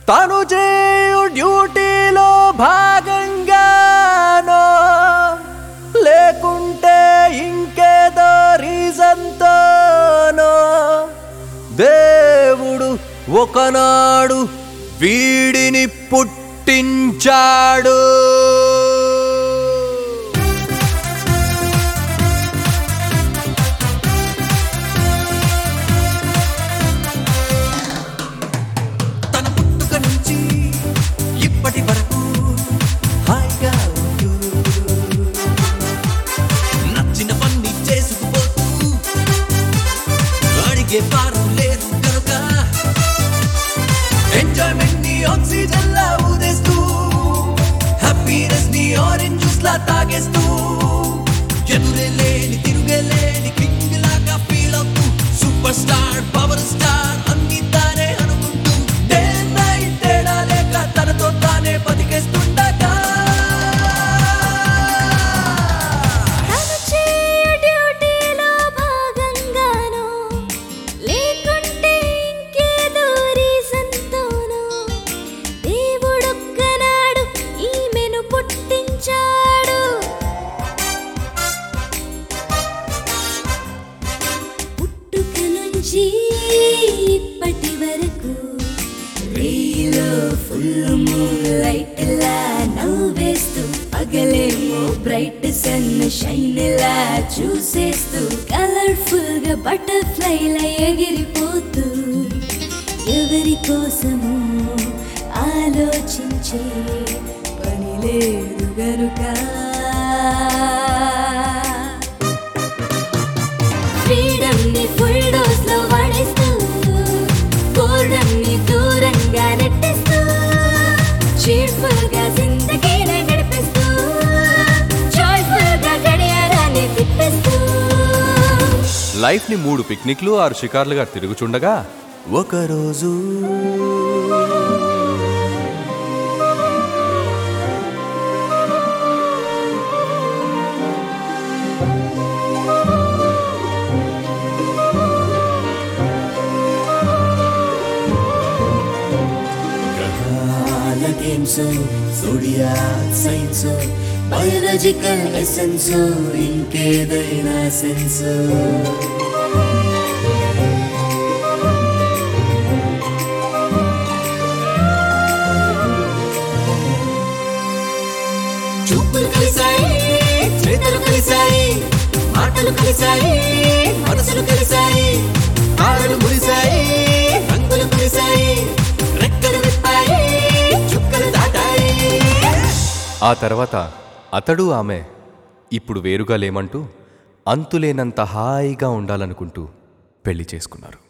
తను చేయు డ్యూటీలో భాగంగానో లేకుంటే ఇంకేదో రీజన్తోనో దేవుడు ఒకనాడు వీడిని పుట్టించాడు తన పుట్టుక నుంచి ఇప్పటి వరకు హాయిగా ఉంటూ నచ్చిన పని చేసుకుపోతూ అడిగే పారు లేదు కనుక ఎంజాయ్మెంట్ ని ఆక్సిజన్ లా ఊదేస్తూ హ్యాపీనెస్ ని ఆరెంజ్ జ్యూస్ లా తాగేస్తూ ఎదురే లేని తిరుగే లేని కింగ్ లాగా ఫీల్ అవుతూ సూపర్ స్టార్ పవర్ స్టార్ అన్ని తానే అనుకుంటూ డే నైట్ తేడా లేక తనతో తానే బతికేస్తుండగా తను చేయు డ్యూటీలో భాగంగానో లేకుంటే ఇంకేదో రీజన్తోనో దేవుడొక్కనాడు ఈమెను పుట్టించాడు పుట్టుక నుంచి ఇప్పటి వరకు రీలో ఫుల్ మూన్ లైట్ లా నవ్వేస్తూ పగలేమో బ్రైట్ సన్ షైన్ లా చూసేస్తూ కలర్ఫుల్ గా బటర్ఫ్లై లా ఎగిరిపోతూ ఎవరి కోసము ఆలోచించే పని లేదు గనుక ఫ్రీడమ్ ని ఫుల్ డోస్ లో వాడేస్తూ బోర్డమ్ ని దూరంగా నెట్టేస్తూ చీర్ఫుల్ గా జిందగీని గడిపేస్తూ జాయ్ఫుల్ గా గడియారాన్ని తిప్పేస్తూ లైఫ్ని మూడు పిక్నిక్లు ఆరు షికార్లుగా తిరుగుచుండగా ఒకరోజు గ్రహాల games zodiac signs biological essence ఇంకేదైనా సెన్స్ చూపులు కలిసాయి చేతులు కలిసాయి మాటలు కలిసాయి మనసులు కలిసాయి కాళ్ళు మురిసాయి రంగులు కురిసాయి రెక్కలు విప్పాయి చుక్కలు దాటాయి ఆ తర్వాత అతడు ఆమె ఇప్పుడు వేరుగా లేమంటూ అంతులేనంత హాయిగా ఉండాలనుకుంటూ పెళ్లి చేసుకున్నారు